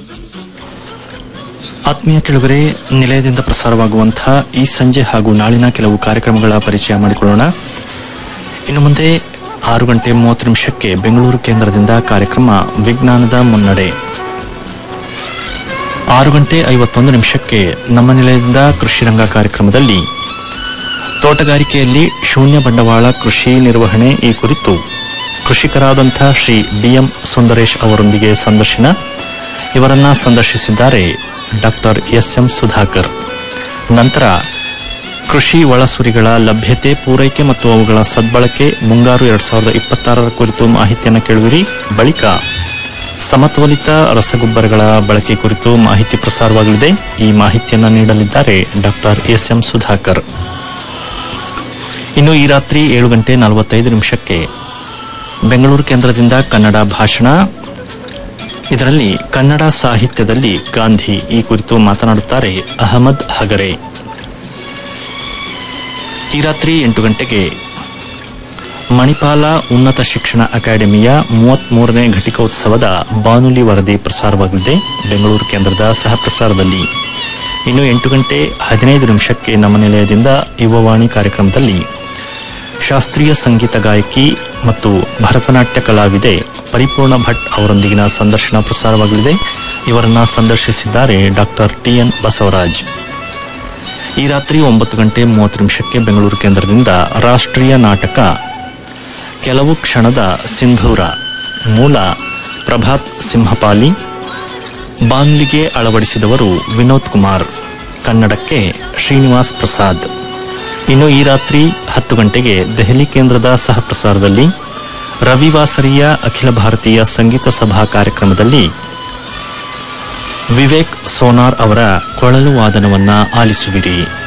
ಆತ್ಮೀಯ ಕೆಳಗರೆ ನಿಲಯದಿಂದ ಪ್ರಸಾರವಾಗುವಂತಹ ಈ ಸಂಜೆ ಹಾಗೂ ನಾಳಿನ ಕೆಲವು ಕಾರ್ಯಕ್ರಮಗಳ ಪರಿಚಯ ಮಾಡಿಕೊಳ್ಳೋಣ ಇನ್ನು ಮುಂದೆ ಆರು ಗಂಟೆ ಮೂವತ್ತು ನಿಮಿಷಕ್ಕೆ ಬೆಂಗಳೂರು ಕೇಂದ್ರದಿಂದ ಕಾರ್ಯಕ್ರಮ ವಿಜ್ಞಾನದ ಮುನ್ನಡೆ ಆರು ಗಂಟೆ ಐವತ್ತೊಂದು ನಿಮಿಷಕ್ಕೆ ನಮ್ಮ ನಿಲಯದಿಂದ ಕೃಷಿ ರಂಗ ಕಾರ್ಯಕ್ರಮದಲ್ಲಿ ತೋಟಗಾರಿಕೆಯಲ್ಲಿ ಶೂನ್ಯ ಬಂಡವಾಳ ಕೃಷಿ ನಿರ್ವಹಣೆ ಈ ಕುರಿತು ಕೃಷಿಕರಾದಂಥ ಶ್ರೀ ಡಿಎಂ ಸುಂದರೇಶ್ ಅವರೊಂದಿಗೆ ಸಂದರ್ಶನ ಇವರನ್ನ ಸಂದರ್ಶಿಸಿದ್ದಾರೆ ಡಾಕ್ಟರ್ ಎಸ್ ಎಂ ಸುಧಾಕರ್ ನಂತರ ಕೃಷಿ ಒಳಸುರಿಗಳ ಲಭ್ಯತೆ ಪೂರೈಕೆ ಮತ್ತು ಅವುಗಳ ಸದ್ಬಳಕೆ ಮುಂಗಾರು ಎರಡ್ ಸಾವಿರದ ಇಪ್ಪತ್ತಾರರ ಕುರಿತು ಮಾಹಿತಿಯನ್ನು ಕೇಳುವಿರಿ ಬಳಿಕ ಸಮತೋಲಿತ ರಸಗೊಬ್ಬರಗಳ ಬಳಕೆ ಕುರಿತು ಮಾಹಿತಿ ಪ್ರಸಾರವಾಗಲಿದೆ ಈ ಮಾಹಿತಿಯನ್ನು ನೀಡಲಿದ್ದಾರೆ ಡಾಕ್ಟರ್ ಎಸ್ ಎಂ ಸುಧಾಕರ್ ಇನ್ನು ಈ ರಾತ್ರಿ ಏಳು ಗಂಟೆ ನಲವತ್ತೈದು ನಿಮಿಷಕ್ಕೆ ಬೆಂಗಳೂರು ಕೇಂದ್ರದಿಂದ ಕನ್ನಡ ಭಾಷಣ ಇದರಲ್ಲಿ ಕನ್ನಡ ಸಾಹಿತ್ಯದಲ್ಲಿ ಗಾಂಧಿ ಈ ಕುರಿತು ಮಾತನಾಡುತ್ತಾರೆ ಅಹಮದ್ ಹಗರೆ ಈ ರಾತ್ರಿ ಎಂಟು ಗಂಟೆಗೆ ಮಣಿಪಾಲ ಉನ್ನತ ಶಿಕ್ಷಣ ಅಕಾಡೆಮಿಯ ಮೂವತ್ಮೂರನೇ ಘಟಿಕೋತ್ಸವದ ಬಾನುಲಿ ವರದಿ ಪ್ರಸಾರವಾಗಲಿದೆ ಬೆಂಗಳೂರು ಕೇಂದ್ರದ ಸಹ ಪ್ರಸಾರದಲ್ಲಿ ಇನ್ನು ಎಂಟು ಗಂಟೆ ಹದಿನೈದು ನಿಮಿಷಕ್ಕೆ ನಮ್ಮ ನಿಲಯದಿಂದ ಯುವವಾಣಿ ಕಾರ್ಯಕ್ರಮದಲ್ಲಿ ಶಾಸ್ತ್ರೀಯ ಸಂಗೀತ ಗಾಯಕಿ ಮತ್ತು ಭರತನಾಟ್ಯ ಕಲಾವಿದೆ ಪರಿಪೂರ್ಣ ಭಟ್ ಅವರೊಂದಿಗಿನ ಸಂದರ್ಶನ ಪ್ರಸಾರವಾಗಲಿದೆ ಇವರನ್ನ ಸಂದರ್ಶಿಸಿದ್ದಾರೆ ಡಾಕ್ಟರ್ ಟಿಎನ್ ಬಸವರಾಜ್ ಈ ರಾತ್ರಿ ಒಂಬತ್ತು ಗಂಟೆ ಮೂವತ್ತು ನಿಮಿಷಕ್ಕೆ ಬೆಂಗಳೂರು ಕೇಂದ್ರದಿಂದ ರಾಷ್ಟ್ರೀಯ ನಾಟಕ ಕೆಲವು ಕ್ಷಣದ ಸಿಂಧೂರ ಮೂಲ ಪ್ರಭಾತ್ ಸಿಂಹಪಾಲಿ ಬಾನ್ಲಿಗೆ ಅಳವಡಿಸಿದವರು ವಿನೋದ್ ಕುಮಾರ್ ಕನ್ನಡಕ್ಕೆ ಶ್ರೀನಿವಾಸ್ ಪ್ರಸಾದ್ ಇನ್ನು ಈ ರಾತ್ರಿ ಹತ್ತು ಗಂಟೆಗೆ ದೆಹಲಿ ಕೇಂದ್ರದ ಸಹ ಪ್ರಸಾರದಲ್ಲಿ ರವಿವಾಸರಿಯ ಅಖಿಲ ಭಾರತೀಯ ಸಂಗೀತ ಸಭಾ ಕಾರ್ಯಕ್ರಮದಲ್ಲಿ ವಿವೇಕ್ ಸೋನಾರ್ ಅವರ ಕೊಳಲು ವಾದನವನ್ನ ಆಲಿಸುವಿರಿ